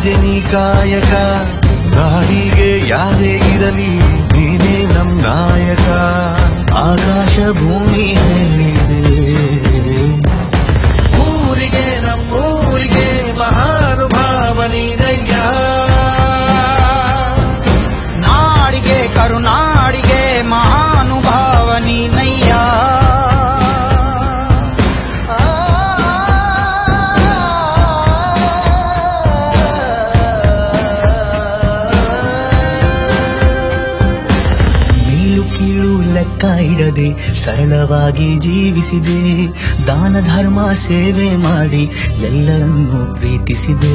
ಮಾಡಿದೆ ನೀ ಕಾಯಕ ನಾಡಿಗೆ ಯಾರೇ ಇರಲಿ ನೀನೇ ನಮ್ ನಾಯಕ ಆಕಾಶ ಭೂಮಿ ಹೇಳಿದೆ ಊರಿಗೆ ನಮ್ಮೂರಿಗೆ ಮಹಾನುಭಾವ ನೀನಯ್ಯ ನಾಡಿಗೆ ಕರುನಾಡಿಗೆ ಮಹಾನುಭಾವ ನೀನಯ್ಯ ಮೇಲು ಕೀಳು ಲೆಕ್ಕ ಇಡದೆ ಸರಳವಾಗಿ ಜೀವಿಸಿದೆ ದಾನ ಧರ್ಮ ಸೇವೆ ಮಾಡಿ ಎಲ್ಲರನ್ನೂ ಪ್ರೀತಿಸಿದೆ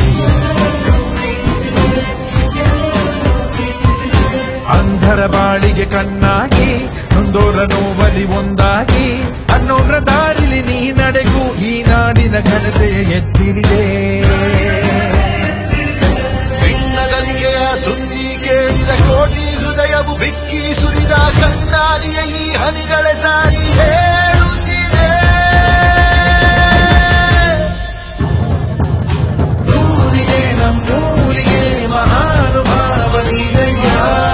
ಅಂಧರ ಬಾಳಿಗೆ ಕಣ್ಣಾಗಿ ನೊಂದೋರ ನೋವಲಿ ಒಂದಾಗಿ ಅನ್ನೋರ ದಾರಿಲಿ ನೀ ನಡೆಗೂ ಈ ನಾಡಿನ ಘನತೆಯ ಎತ್ತಿರಿದೆ ಚಿನ್ನದಲಿಗೆಯ ಸುದ್ದಿ ಕೇಳಿದ ಕೋಟಿ ಹೃದಯವು ಬಿಕ್ಕಿ ಸುರಿದ ಕಣ್ಣಾರಿಯ ಈ ಹನಿಗಳ ಸಾರಿ ಹೇಳುತ್ತಿದೆ ಊರಿಗೆ ನಮ್ಮೂರಿಗೆ ಮಹಾನುಭಾವ ನೀನಯ್ಯ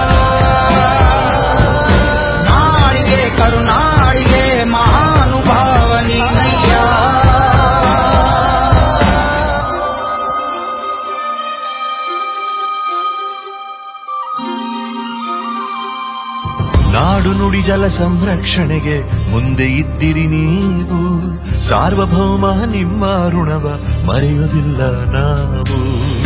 ನಾಡಿಗೆ ಕರುನಾಡಿಗೆ ಮಹಾನುಭಾವ ನೀನಯ್ಯ ನಾಡು ನುಡಿ ಜಲ ಸಂರಕ್ಷಣೆಗೆ ಮುಂದೆ ಇದ್ದಿರಿ ನೀವು ಸಾರ್ವಭೌಮ ನಿಮ್ಮ ಋಣವ ಮರೆಯುವುದಿಲ್ಲ ನಾವು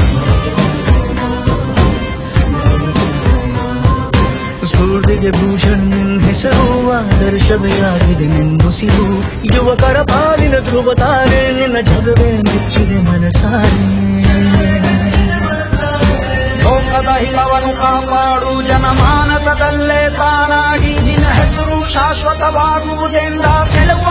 ಸ್ಫೂರ್ತಿಗೆ ಭೂಷಣ್ ನಿನ್ ಹೆಸರು ಆದರ್ಶವೇ ಆಗಿದೆ ನಿನ್ನುಸಿರು ಯುವಕರ ಪಾಲಿನ ಧ್ರುವ ತಾರೆ ನಿನ್ನ ಜಗವೇ ಮೆಚ್ಚಿದೆ ಮನಸಾರೆ ಲೋಕದ ಹಿತವನ್ನು ಕಾಪಾಡು ಜನಮಾನಸದಲ್ಲೇ ತಾನಾಗಿ ನಿನ್ನ ಹೆಸರು ಶಾಶ್ವತವಾಗುವುದೆಂದ ಸೆಳೆಯುವ